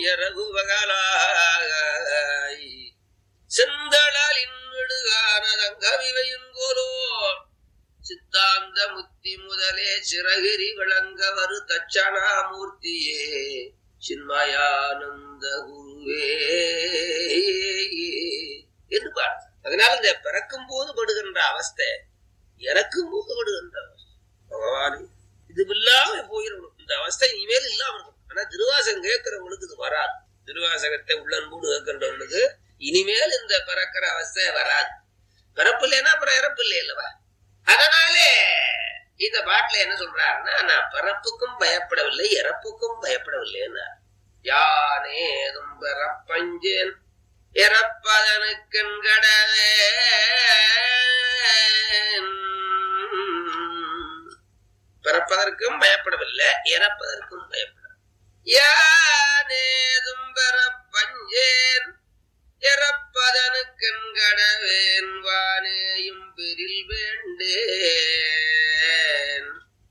இரவு பகலாய் செந்தளாலின் விடுகானதங்கவிவையின் கோலோ சித்தாந்த முத்தி முதலே சிறகிரி விளங்கவரு தட்சணாமூர்த்தியே சின்மயானந்த குருவே என்று பாடு அதனால இந்த பிறக்கும் போது படுகின்ற அவஸ்தை இறக்கும் போது படுகின்ற அவஸ்தை பகவானே இது இல்லாம போயிடணும் இந்த அவஸ்தை இனிமேல் இல்லாம இருக்கும் ஆனா திருவாசகம் கேட்கிறவங்களுக்கு இது வராது திருவாசகத்தை உள்ளன்போடு கேட்கின்றவங்களுக்கு இனிமேல் இந்த பிறக்கிற அவஸ்தை வராது பிறப்பு இல்லைன்னா அப்புறம் இறப்பு இல்லை அல்லவா அதனாலே இந்த பாட்டுல என்ன சொல்றாருன்னா நான் பிறப்புக்கும் பயப்படவில்லை இறப்புக்கும் பயப்படவில்லை யானேதும் பிறப்பஞ்சேன் இறப்பதனுக்கென்கடவே பிறப்பதற்கும் பயப்படவில்லை இறப்பதற்கும் பயப்பட யானேதும் பிறப்பஞ்சேன் இறப்பதனுக்கென்கடவேன் வானேயும் பெரில் வேண்டேன்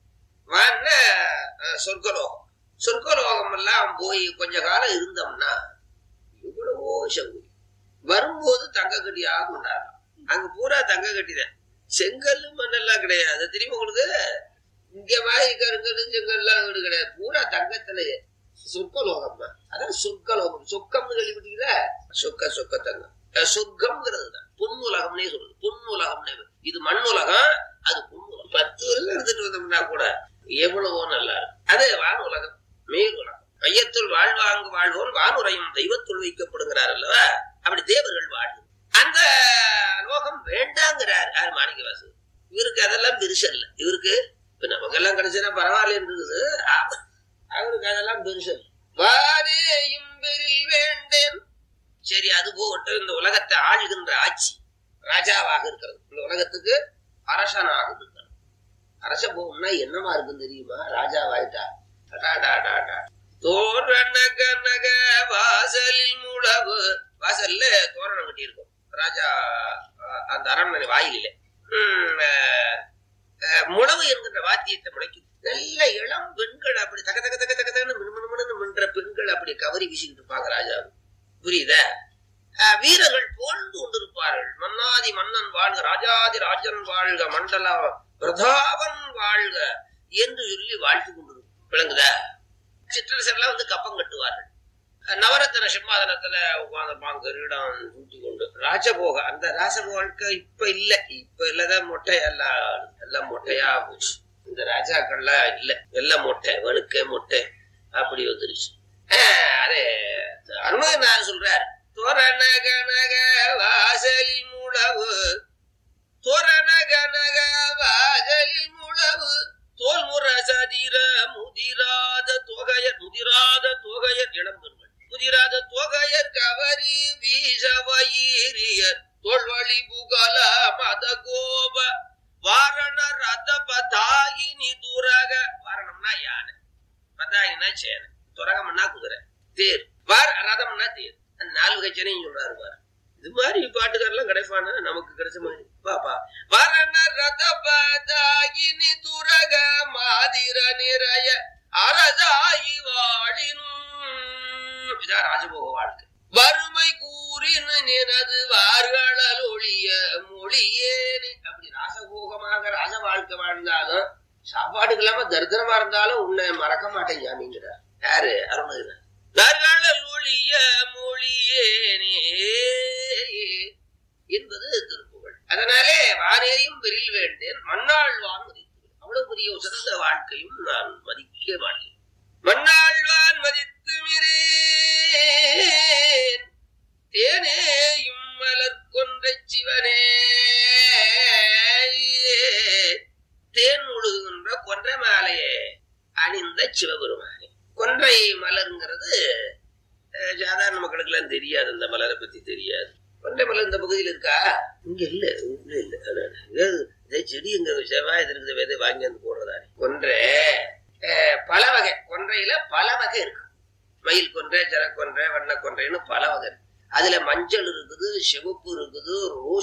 வான அஹ், சொர்க்கலோகம் சொர்க்கலோகம் எல்லாம் போய் கொஞ்ச காலம் இருந்தோம்னா எவ்வளவோ சௌகரியம் வரும்போது தங்க கட்டியாக கொண்டாடலாம் அங்க பூரா தங்க கட்டிதான் செங்கல் மண்ணெல்லாம் கிடையாது தெரியுமா உங்களுக்கு இங்க மாதிரி கருங்கல் செங்கல்லாம் வீடு கிடையாது பூரா தங்கத்திலேயே சொர்க்கலோகம் தான் அதான் சொர்க்கலோகம் சொக்கம்னு கேள்விப்பட்டீங்களா சொக்க சொக்க தங்கம் அஹ் சொர்க்கம்ங்கிறது தான் பொன்னுலகம்னே சொல்லுது பொன்னுலகம்னே இது மண் உலகம் அது பொன்னுலகம் பத்து வருஷம் எடுத்துட்டு வந்தோம்னா கூட எவ்வளவோ நல்லா இருக்கும் அது வான் உலகம் மேல் உலகம் மையத்துள் வாழ்வாங்கு வாழ்வோன் வானுரையும் தெய்வத்துள் வைக்கப்படுகிறார் அல்லவா அப்படி தேவர்கள் வாழ்வு அந்த லோகம் வேண்டாங்கிறார் யார் மாணிக்கவாசு இவருக்கு அதெல்லாம் பெருசல்ல இவருக்கு இப்ப நமக்கெல்லாம் கிடைச்சா பரவாயில்ல இருக்குது ஆ- அவருக்கு அதெல்லாம் பெருசல் வாரேயும் பெரில் வேண்டேன் சரி அது போகட்டும் இந்த உலகத்தை ஆளுகின்ற ஆட்சி ராஜாவாக இருக்கிறது இந்த உலகத்துக்கு அரசனாக இருக்கிறது அரச போகணும்னா என்னமா இருக்குன்னு தெரியுமா ராஜாவாயிட்டா அடாடாடாடா. தோரண கனக வாசலில் முழவு வாசல்ல தோரணம் கட்டி இருக்கும் ராஜா அஹ், அந்த அரண்மனை வாயிலிலே உம், அஹ், அஹ், முழவு என்கின்ற வாத்தியத்தை முளைக்கும் நல்ல இளம் பெண்கள் அப்படி தக தக தக தக தகன்னு மினுமினுமினுன்னு மின்ற பெண்கள் அப்படி கவரி வீசிக்கிட்டு இருப்பாங்க ராஜா புரியுதா அஹ், வீரர்கள் புகழ்ந்து கொண்டிருப்பார்கள் மன்னாதி மன்னன் வாழ்க ராஜாதி ராஜன் வாழ்க மண்டல பிரதாபன் வாழ்க என்று சொல்லி வாழ்த்து கொண்டிருக்கும் விளங்குதா சிற்றரசர்லாம் வந்து கப்பம் கட்டுவார்கள் அஹ், நவரத்ன சிம்மாதனத்துல உட்கார்ந்துருப்பாங்க கிரீடம் ஊட்டி கொண்டு ராஜபோக அந்த ராஜபோக வாழ்க்கை இப்ப இல்ல இப்ப இல்லதான் மொட்டை எல்லாம் எல்லாம் மொட்டையா போச்சு இந்த ராஜாக்கள்லாம் இல்ல எல்லாம் மொட்டை வெளுக்க மொட்டை அப்படி வந்துருச்சு அஹ், அதே அருணகிரிநாதர் சொல்றார் தோரண கனக வாசலில் முழவு தோரண கனக வாசலில் முழவு தோல் முற சதிர முதிராத தொகையர் முதிராத தொகையர் இளம்பெண்கள் முதிராத தொகையர் கவரி வீச வயிரியர் தோல்வழி புகழ மத கோப வாரண ரத பதாயினி துரக வாரணம்னா யானை பதாயினா சேனை துரகம்னா குதிரை தேர் வார் ரதம்னா தேர் அந்த நாலு கச்சனையும் சொல்றாரு பாரு இது மாதிரி பாட்டுக்காரெல்லாம் கிடைப்பானா நமக்கு கிடைச்ச மாதிரி பாப்பா வரண ரத பதாயினி துரக மாதிர நிறைய அரதாயி வாழினும் இதான் ராஜபோக வாழ்க்கை வறுமை கூறின நினது வார்களல் ஒழிய மொழியேனு அப்படி ராசபோகமாக ராஜ வாழ்க்கை வாழ்ந்தாலும் சாப்பாட்டுக்கு இல்லாம தரித்திரமா இருந்தாலும் உன்னை மறக்க மாட்டேன் ஜாமிங்கிறார் யாரு அருணகிரி நர்களல் ஒழிய மொழியேனே என்பது திருப்புகழ் அதனாலே வானேரியும் பெரில் வேண்டேன் மண்ணாழ்வான் மதித்து அவ்வளவு பெரிய உசந்த வாழ்க்கையும் நான் மதிக்க மாட்டேன் மண்ணாழ்வான் மதித்து மிரேன் தேனேயும் மலர் கொன்ற சிவனே தேன் முழுகுகின்ற கொன்றை மாலையே அணிந்த சிவபெருமானே கொன்றை மலருங்கிறது அஹ், சாதாரண மக்களுக்கு எல்லாம் தெரியாது அந்த மலரை பத்தி தெரியாது கொன்றை மலர் இந்த பகுதியில் இருக்கா இங்க இல்ல இங்க இல்ல அதான். இது இதே செடி இங்க செவ்வாய் இருக்குது விதை வாங்கி வந்து போடுறதா கொன்றை அஹ், பல வகை கொன்றையில பல வகை இருக்கு மயில் கொன்றை ஜர கொன்றை வண்ண கொன்றைன்னு பல வகை இருக்கு. அதுல மஞ்சள் இருக்குது சிவப்பு இருக்குது ரோஸ்